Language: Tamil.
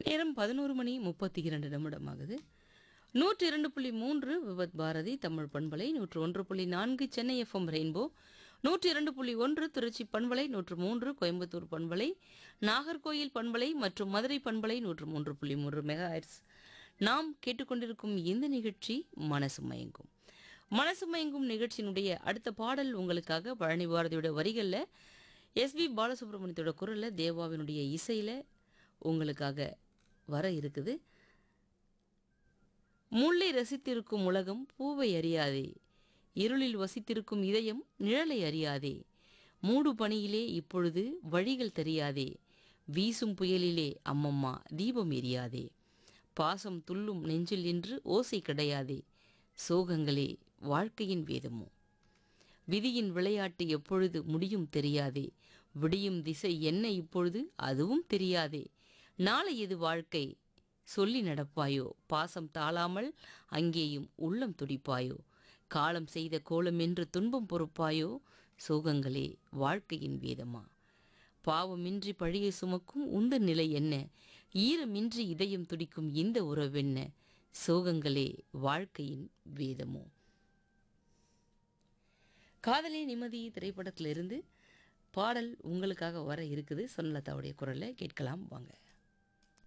நேரம் பதினோரு மணி முப்பத்தி இரண்டு நிமிடமாகுது நூற்றி இரண்டு புள்ளி மூன்று விபத் பாரதி தமிழ் பண்பலை நூற்று ஒன்று புள்ளி நான்கு சென்னை எஃப்எம் ரெயின்போ நூற்றி இரண்டு புள்ளி ஒன்று திருச்சி பண்பலை நூற்று மூன்று கோயம்புத்தூர் பண்பலை நாகர்கோயில் பண்பலை மற்றும் மதுரை பண்பலை நூற்று மூன்று புள்ளி மூன்று மெகா நாம் கேட்டுக்கொண்டிருக்கும் இந்த நிகழ்ச்சி மனசு மயங்கும் மனசு மயங்கும் நிகழ்ச்சியினுடைய அடுத்த பாடல் உங்களுக்காக பழனி பாரதியோட வரிகளில் எஸ்பி பாலசுப்ரமணியத்தோட குரலில் தேவாவினுடைய இசையில் உங்களுக்காக வர இருக்குது முல்லை ரசித்திருக்கும் உலகம் பூவை அறியாதே இருளில் வசித்திருக்கும் இதயம் நிழலை அறியாதே மூடு பணியிலே இப்பொழுது வழிகள் தெரியாதே வீசும் புயலிலே அம்மம்மா தீபம் எரியாதே பாசம் துள்ளும் நெஞ்சில் என்று ஓசை கிடையாதே சோகங்களே வாழ்க்கையின் வேதமோ விதியின் விளையாட்டு எப்பொழுது முடியும் தெரியாதே விடியும் திசை என்ன இப்பொழுது அதுவும் தெரியாதே நாளை இது வாழ்க்கை சொல்லி நடப்பாயோ பாசம் தாழாமல் அங்கேயும் உள்ளம் துடிப்பாயோ காலம் செய்த கோலம் என்று துன்பம் பொறுப்பாயோ சோகங்களே வாழ்க்கையின் வேதமா பாவமின்றி பழியை சுமக்கும் உந்த நிலை என்ன ஈரமின்றி இதயம் துடிக்கும் இந்த உறவென்ன சோகங்களே வாழ்க்கையின் வேதமோ காதலே நிம்மதி திரைப்படத்திலிருந்து பாடல் உங்களுக்காக வர இருக்குது சொன்னலதாவுடைய குரலை கேட்கலாம் வாங்க